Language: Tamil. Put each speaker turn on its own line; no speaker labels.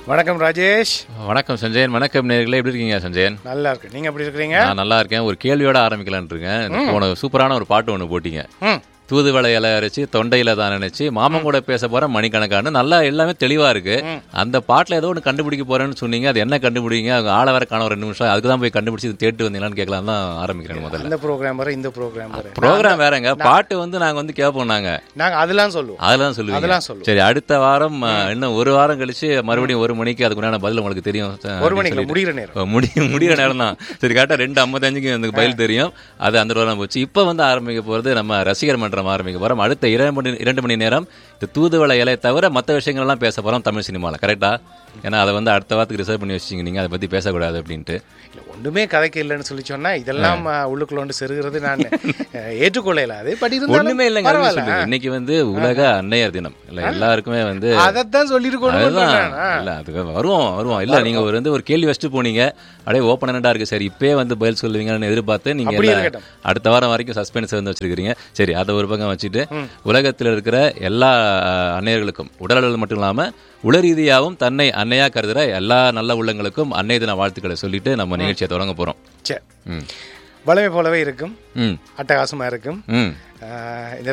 வணக்கம் ராஜேஷ்
வணக்கம் சஞ்சயன் வணக்கம் நேர்களே எப்படி இருக்கீங்க சஞ்சயன்
நல்லா இருக்கு நீங்க எப்படி இருக்கிறீங்க
நான் நல்லா இருக்கேன் ஒரு கேள்வியோட ஆரம்பிக்கலாம்னு இருக்கேன் போன சூப்பரான ஒரு பாட்டு ஒன்று போட்டீங்க
ம்
தூதுவளை இலை அரைச்சு தொண்டையில தான் நினைச்சு மாமன் கூட பேச போற மணிக்கணக்கான்னு நல்லா எல்லாமே தெளிவா இருக்கு அந்த பாட்டுல ஏதோ ஒன்று கண்டுபிடிக்க போறேன்னு சொன்னீங்க அது என்ன கண்டுபிடிங்க அவங்க ஆள வேற காண ஒரு ரெண்டு நிமிஷம் அதுக்கு தான் போய் கண்டுபிடிச்சு இது தேட்டு வந்தீங்களான்னு கேட்கலாம் தான் ஆரம்பிக்கிறேன் முதல்ல
அந்த ப்ரோக்ராம் வர இந்த ப்ரோக்ராம் வர
ப்ரோக்ராம் வேறங்க பாட்டு வந்து நாங்க வந்து கேட்போம் நாங்க
நாங்க அதெல்லாம் சொல்லுவோம்
அதெல்லாம் சொல்லுவீங்க
அதெல்லாம் சொல்லுவோம்
சரி அடுத்த வாரம் அஹ், இன்னும் ஒரு வாரம் கழிச்சு மறுபடியும் ஒரு மணிக்கு அதுக்கு உண்டான பதில் உங்களுக்கு தெரியும் அஹ்,
ஒரு மணிக்கு
சொல்லிட்டு.
முடிகிற நேரம்
இப்போ முடி முடிகிற நேரம் தான் சரி கரெக்டாக ரெண்டு ஐம்பத்தஞ்சுக்கு எனக்கு பதில் தெரியும் அது அந்த வாரம் போச்சு இப்போ வந்து ஆரம்பிக்க போகிறது நம்ம ரசிகர் மன்றம் ஆரம்பிக்க போகிறோம் அடுத்த இரண்டு மணி இரண்டு மணி நேரம் இந்த தூதுவளை இலையை தவிர மற்ற விஷயங்கள்லாம் பேச போகிறோம் தமிழ் சினிமாவில் கரெக்டா ஏன்னா அதை வந்து அடுத்த வாரத்துக்கு ரிசர்வ் பண்ணி வச்சிங்க நீங்கள் அதை பற்றி பேசக்கூடாது அப்படின்ட்டு
இல்ல ஒண்ணுமே கதைக்கு இல்லைன்னு சொல்லி சொன்னா இதெல்லாம் அஹ், உள்ளுக்குள்ள வந்து செருகிறது நான் அஹ், ஏற்றுக்கொள்ளல அது பட் இருந்தாலும்
ஒண்ணுமே இல்லைங்க அதுவே
பரவாயில்ல
சொல்லுங்க. இன்னைக்கு வந்து உலக அன்னையர் தினம் இல்ல எல்லாருக்குமே வந்து
அதைத்தான் சொல்லியிருக்கோம்
அதுதான் இல்ல அது வருவோம் வருவோம் இல்ல நீங்க ஒரு வந்து ஒரு கேள்வி வச்சுட்டு போனீங்க அப்படியே ஓப்பனண்டா இருக்கு சரி இப்பயே வந்து பதில் சொல்லுவீங்கன்னு எதிர்பார்த்து நீங்க
அப்படியே
எல்லாம்
இருக்கட்டும்.
அடுத்த வாரம் வரைக்கும் சஸ்பென்ஸ் வந்து வச்சிருக்கீங்க சரி அதை ஒரு பக்கம் வச்சுட்டு உலகத்தில் இருக்கிற எல்லா அஹ், அன்னையர்களுக்கும் உடல்கள் மட்டும் இல்லாம உள ரீதியாகவும் தன்னை அன்னையா கருதுற எல்லா நல்ல உள்ளங்களுக்கும் அன்னை தின வாழ்த்துக்களை சொல்லிட்டு நம்ம நிகழ்ச்சியை தொடங்க போறோம்
சரி
ம்
வளமை போலவே இருக்கும்
ம்
அட்டகாசமா இருக்கும்
ம்
அஹ், இந்த